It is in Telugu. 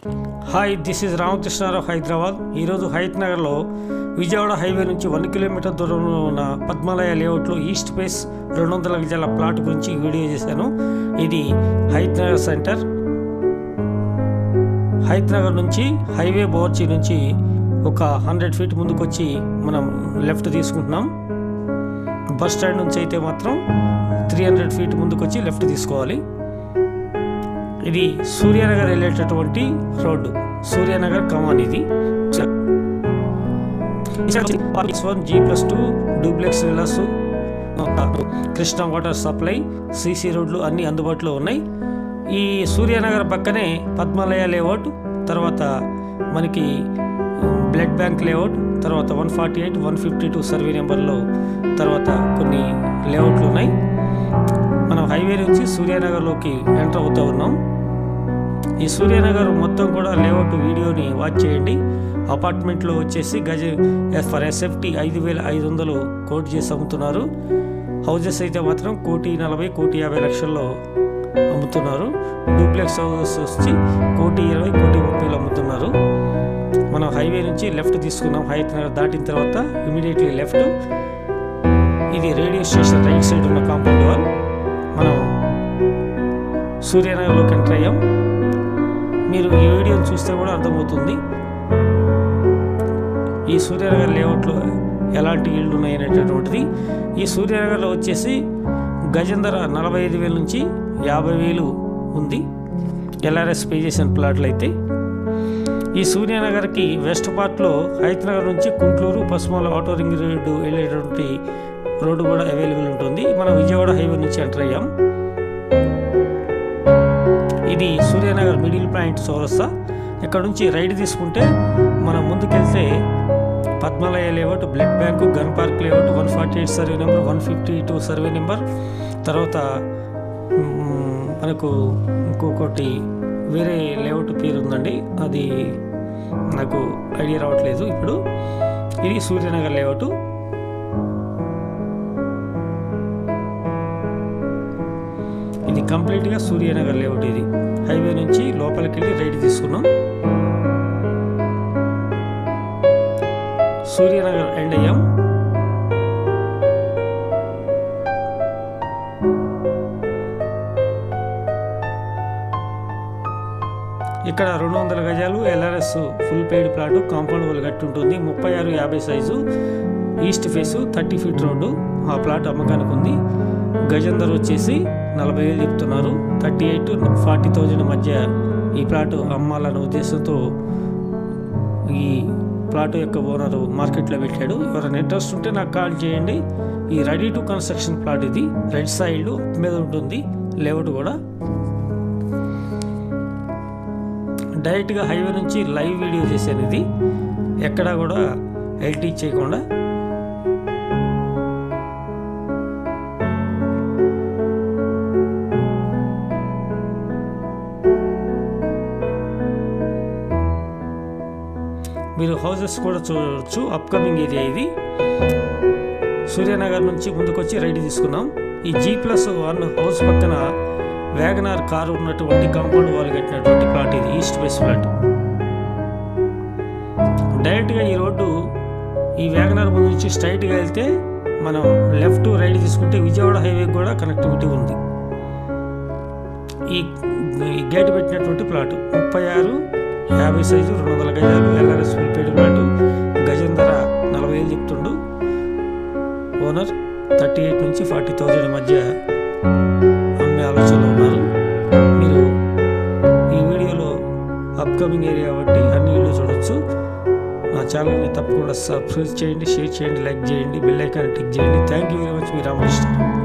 hi this is Ramakrishna Rao Hyderabad ఈరోజు హైత్ నగర్లో విజయవాడ హైవే నుంచి వన్ కిలోమీటర్ దూరంలో ఉన్న పద్మాలయ లేఅవుట్లో ఈస్ట్ ఫేస్ రెండు వందల గజాల ప్లాట్ గురించి వీడియో చేశాను ఇది Hayathnagar centre Hayathnagar నుంచి హైవే బోర్చి నుంచి ఒక హండ్రెడ్ ఫీట్ ముందుకు వచ్చి మనం లెఫ్ట్ తీసుకుంటున్నాం బస్ స్టాండ్ నుంచి అయితే మాత్రం త్రీ హండ్రెడ్ ఫీట్ ముందుకు వచ్చి లెఫ్ట్ తీసుకోవాలి ఇది సూర్యనగర్ వెళ్ళేటటువంటి రోడ్డు సూర్యనగర్ కమాన్ ఇది one G plus two duplex villas Krishna water supply CC రోడ్లు అన్నీ అందుబాటులో ఉన్నాయి ఈ సూర్యనగర్ పక్కనే పద్మాలయ లేఅవుట్ తర్వాత మనకి బ్లడ్ బ్యాంక్ లేఅవుట్ తర్వాత one forty eight one fifty two survey నెంబర్లో తర్వాత కొన్ని లేఅవుట్లు ఉన్నాయి మనం హైవే నుంచి సూర్యనగర్లోకి ఎంటర్ అవుతూ ఉన్నాం ఈ సూర్యనగర్ మొత్తం కూడా లేఅవుట్ వీడియోని వాచ్ చేయండి అపార్ట్మెంట్లో వచ్చేసి గజ ఫర్ ఎస్ఎఫ్టీ ఐదు వేల ఐదు వందలు కోట్ చేసి అమ్ముతున్నారు హౌజెస్ అయితే మాత్రం కోటి నలభై కోటి యాభై లక్షల్లో అమ్ముతున్నారు డూప్లెక్స్ హౌసెస్ వచ్చి కోటి ఇరవై కోటి ముప్పైలు అమ్ముతున్నారు మనం హైవే నుంచి లెఫ్ట్ తీసుకున్నాం హైత్ నగర్ దాటిన తర్వాత ఇమీడియట్లీ లెఫ్ట్ ఇది రేడియో స్టేషన్ రైట్ సైడ్ ఉన్న కాంపౌండ్ వాల్ మనం సూర్యనగర్లోకి ఎంటర్ అయ్యాం మీరు ఈ వీడియోని చూస్తే కూడా అర్థమవుతుంది ఈ సూర్యనగర్ లేఅవుట్లో ఎలాంటి ఇళ్ళు ఉన్నాయి అనేటటువంటిది ఈ సూర్యనగర్లో వచ్చేసి గజం ధర నలభై ఐదు వేల నుంచి యాభై వేలు ఉంది ఎల్ఆర్ఎస్ పే చేసిన ప్లాట్లు అయితే ఈ సూర్యనగర్కి వెస్ట్ పార్ట్లో హైతనగర్ నుంచి Kuntloor Pasumala auto ring road వెళ్ళేటువంటి రోడ్డు కూడా అవైలబుల్ ఉంటుంది మనం విజయవాడ హైవే నుంచి ఎంటర్ అయ్యాం ఇది సూర్యనగర్ మిడిల్ పాయింట్ చౌరస్తా ఇక్కడ నుంచి రైడ్ తీసుకుంటే మనం ముందుకెళ్తే Padmalaya layout blood bank gun park layout one forty eight survey number one fifty two survey number తర్వాత మ్, మనకు ఇంకొకటి వేరే లేఅవుట్ పేరు ఉందండి అది నాకు ఐడియా రావట్లేదు ఇప్పుడు ఇది సూర్యనగర్ లేఅవుట్ ఇది కంప్లీట్గా సూర్యనగర్ లేఅవుట్ ఇది హైవే నుంచి లోపలికి వెళ్ళి రైడ్ తీసుకున్నాం సూర్యనగర్ ఎండ్ అయ్యాం ఇక్కడ రెండు వందల గజాలు LRS full paid plot compound wall గట్టి ఉంటుంది ముప్పై ఆరు యాభై size east face thirty feet road ఆ ప్లాట్ అమ్మకానికి ఉంది గజం ధర వచ్చేసి నలభై వేలు చెప్తున్నారు థర్టీ ఎయిట్ ఫార్టీ థౌజండ్ మధ్య ఈ ప్లాట్ అమ్మాలన్న ఉద్దేశంతో ఈ ప్లాట్ యొక్క ఓనరు మార్కెట్లో పెట్టాడు ఎవరైనా ఇంట్రెస్ట్ ఉంటే నాకు కాల్ చేయండి ఈ రెడీ టు కన్స్ట్రక్షన్ ప్లాట్ ఇది రెడ్ సైడ్ మీద ఉంటుంది లేఅవుట్ కూడా డైరెక్ట్గా హైవే నుంచి లైవ్ వీడియో చేశాను ఇది ఎక్కడా కూడా ఎల్టీ చేయకుండా మీరు హౌసెస్ కూడా చూడవచ్చు అప్కమింగ్ ఏరియా ఇది సూర్యనగర్ నుంచి ముందుకొచ్చి రైడ్ తీసుకున్నాం ఈ జీ ప్లస్ వన్ హౌస్ పక్కన వ్యాగనార్ కారు ఉన్నటువంటి కాంపౌండ్ వాల్ కట్టినటువంటి ప్లాట్ ఇది ఈస్ట్ వెస్ట్ ప్లాట్ డైరెక్ట్గా ఈ రోడ్డు ఈ వ్యాగనార్ ముందు నుంచి స్ట్రైట్గా వెళ్తే మనం లెఫ్ట్ రైట్ తీసుకుంటే విజయవాడ హైవే కూడా కనెక్టివిటీ ఉంది ఈ ఈ గేట్ పెట్టినటువంటి ప్లాట్ ముప్పై ఆరు యాభై సైజు రెండు వందల గజాలు ఎల్ఆర్ఎస్ ఫుల్పేడ్ ప్లాట్ గజం ధర నలభై వేలు చెప్తుండు ఓనర్ థర్టీ ఎయిట్ నుంచి ఫార్టీ థౌజండ్ మధ్య అమ్మే ఆలోచనలో ఉన్నారు మీరు ఈ వీడియోలో అప్కమింగ్ ఏరియా బట్టి అన్ని వీడియో చూడొచ్చు నా ఛానల్ని తప్పకుండా సబ్స్క్రైబ్ చేయండి షేర్ చేయండి లైక్ చేయండి బెల్ ఐకాన్ టిక్ చేయండి థ్యాంక్ యూ వెరీ మచ్ మీ రామకృష్ణ